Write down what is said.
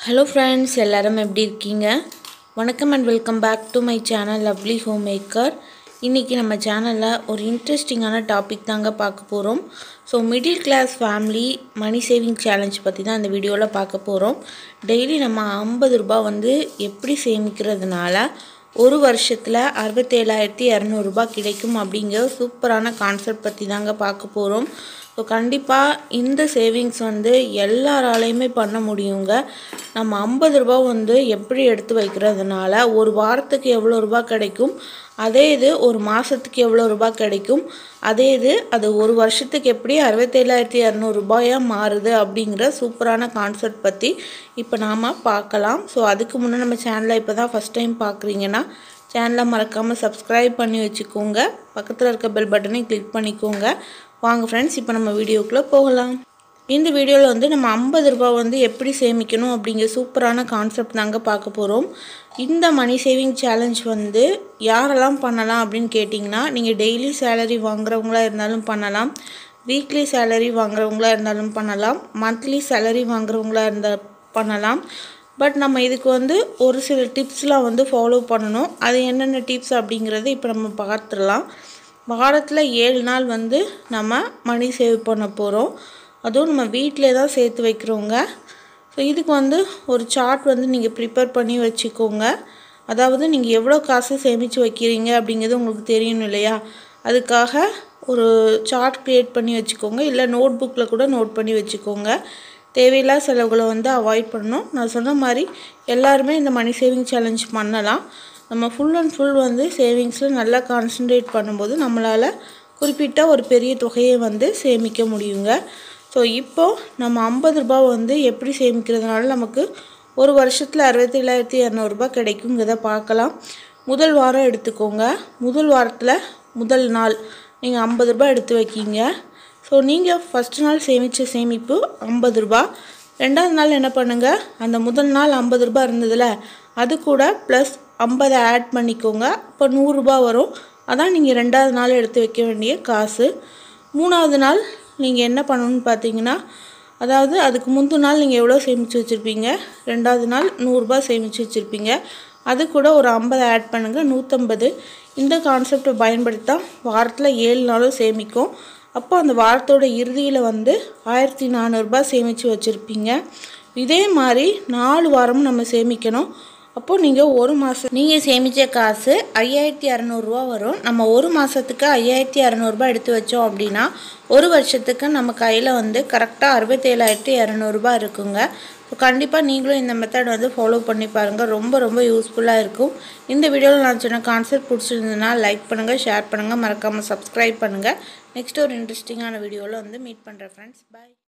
hello friends எல்லாரும் எப்படி இருக்கீங்க வணக்கம் and welcome back to my channel lovely home maker இன்றைக்கி நம்ம சேனலில் ஒரு இன்ட்ரெஸ்டிங்கான டாபிக் தாங்க பார்க்க போகிறோம் so middle class family money saving challenge பற்றி தான் இந்த வீடியோவில் பார்க்க போகிறோம் டெய்லி நம்ம ஐம்பது ரூபாய் வந்து எப்படி சேமிக்கிறதுனால ஒரு வருஷத்தில் அறுபத்தேழாயிரத்தி இரநூறுபா கிடைக்கும் அப்படிங்கிற சூப்பரான கான்செப்ட் பற்றி தாங்க பார்க்க போகிறோம் ஸோ கண்டிப்பாக இந்த சேவிங்ஸ் வந்து எல்லாராலையுமே பண்ண முடியுங்க நம்ம ஐம்பது ரூபா வந்து எப்படி எடுத்து வைக்கிறதுனால ஒரு வாரத்துக்கு எவ்வளோ ரூபா கிடைக்கும் அதே இது ஒரு மாதத்துக்கு எவ்வளோ ரூபா கிடைக்கும் அதே இது அது ஒரு வருஷத்துக்கு எப்படி அறுபத்தேழாயிரத்தி இரநூறுபாயாக மாறுது அப்படிங்கிற சூப்பரான கான்செப்ட் பற்றி இப்போ நாம் பார்க்கலாம் ஸோ அதுக்கு முன்னே நம்ம சேனலை இப்போ தான் ஃபஸ்ட் டைம் பார்க்குறீங்கன்னா சேனலை மறக்காமல் சப்ஸ்கிரைப் பண்ணி வச்சுக்கோங்க பக்கத்தில் இருக்க பெல் பட்டனையும் கிளிக் பண்ணிக்கோங்க வாங்க ஃப்ரெண்ட்ஸ் இப்போ நம்ம வீடியோக்குள்ளே போகலாம் இந்த வீடியோவில் வந்து நம்ம ஐம்பது ரூபாய் வந்து எப்படி சேமிக்கணும் அப்படிங்கிற சூப்பரான கான்செப்ட் தாங்க பார்க்க போகிறோம் இந்த மணி சேவிங் சேலஞ்ச் வந்து யாரெல்லாம் பண்ணலாம் அப்படின்னு கேட்டிங்கன்னா நீங்கள் டெய்லி சேலரி வாங்குறவங்களா இருந்தாலும் பண்ணலாம் வீக்லி சேலரி வாங்குறவங்களா இருந்தாலும் பண்ணலாம் மந்த்லி சேலரி வாங்குறவங்களா இருந்தால் பண்ணலாம் பட் நம்ம இதுக்கு வந்து ஒரு சில டிப்ஸ்லாம் வந்து ஃபாலோ பண்ணணும் அது என்னென்ன டிப்ஸ் அப்படிங்கிறது இப்போ நம்ம பார்த்துடலாம் வாரத்தில் ஏழு நாள் வந்து நம்ம மணி சேவ் பண்ண போகிறோம் அதுவும் நம்ம வீட்டிலே தான் சேர்த்து வைக்கிறோங்க ஸோ இதுக்கு வந்து ஒரு சார்ட் வந்து நீங்கள் ப்ரிப்பேர் பண்ணி வச்சுக்கோங்க அதாவது நீங்கள் எவ்வளோ காசு சேமித்து வைக்கிறீங்க அப்படிங்கிறது உங்களுக்கு தெரியணும் இல்லையா அதுக்காக ஒரு சார்ட் க்ரியேட் பண்ணி வச்சுக்கோங்க இல்லை நோட் புக்கில் கூட நோட் பண்ணி வச்சுக்கோங்க தேவையில்லா செலவுகளை வந்து அவாய்ட் பண்ணணும் நான் சொன்ன மாதிரி எல்லாருமே இந்த மணி சேவிங் சேலஞ்ச் பண்ணலாம் நம்ம ஃபுல் அண்ட் ஃபுல் வந்து சேவிங்ஸில் நல்லா கான்சன்ட்ரேட் பண்ணும்போது நம்மளால் குறிப்பிட்ட ஒரு பெரிய தொகையை வந்து சேமிக்க முடியுங்க ஸோ இப்போது நம்ம ஐம்பது ரூபா வந்து எப்படி சேமிக்கிறதுனால நமக்கு ஒரு வருஷத்தில் அறுபத்தேழாயிரத்தி இரநூறுபா கிடைக்குங்கிறத பார்க்கலாம் முதல் வாரம் எடுத்துக்கோங்க முதல் வாரத்தில் முதல் நாள் நீங்கள் ஐம்பது ரூபா எடுத்து வைக்கீங்க ஸோ நீங்கள் ஃபஸ்ட்டு நாள் சேமித்த சேமிப்பு ஐம்பது ரூபா ரெண்டாவது நாள் என்ன பண்ணுங்கள் அந்த முதல் நாள் ஐம்பது ரூபா இருந்ததில் அது கூட ப்ளஸ் ஐம்பதை ஆட் பண்ணிக்கோங்க இப்போ நூறுரூபா வரும் அதான் நீங்கள் ரெண்டாவது நாள் எடுத்து வைக்க வேண்டிய காசு மூணாவது நாள் நீங்கள் என்ன பண்ணணும்னு பார்த்தீங்கன்னா அதாவது அதுக்கு முந்தின நாள் நீங்கள் எவ்வளோ சேமித்து வச்சுருப்பீங்க ரெண்டாவது நாள் நூறுரூபா சேமித்து வச்சுருப்பீங்க அது கூட ஒரு ஐம்பது ஆட் பண்ணுங்கள் நூற்றம்பது இந்த கான்செப்டை பயன்படுத்தி தான் வாரத்தில் ஏழு நாளும் சேமிக்கும் அப்போ அந்த வாரத்தோட இறுதியில் வந்து ஆயிரத்தி நானூறுரூபா சேமித்து வச்சுருப்பீங்க இதே மாதிரி நாலு வாரமும் நம்ம சேமிக்கணும் அப்போது நீங்கள் ஒரு மாதம் நீங்கள் சேமித்த காசு ஐயாயிரத்தி இரநூறுவா வரும் நம்ம ஒரு மாதத்துக்கு ஐயாயிரத்தி இரநூறுபா எடுத்து வச்சோம் அப்படின்னா ஒரு வருஷத்துக்கு நம்ம கையில் வந்து கரெக்டாக அறுபத்தேழாயிரத்தி இரநூறுபா இருக்குங்க ஸோ கண்டிப்பாக நீங்களும் இந்த மெத்தட் வந்து ஃபாலோ பண்ணி பாருங்கள் ரொம்ப ரொம்ப யூஸ்ஃபுல்லாக இருக்கும் இந்த வீடியோவில் நான் சொன்ன கான்செப்ட் பிடிச்சிருந்ததுன்னா லைக் பண்ணுங்கள் ஷேர் பண்ணுங்கள் மறக்காமல் சப்ஸ்கிரைப் பண்ணுங்கள் நெக்ஸ்ட் ஒரு இன்ட்ரெஸ்டிங்கான வீடியோவில் வந்து மீட் பண்ணுறேன் ஃப்ரெண்ட்ஸ் பாய்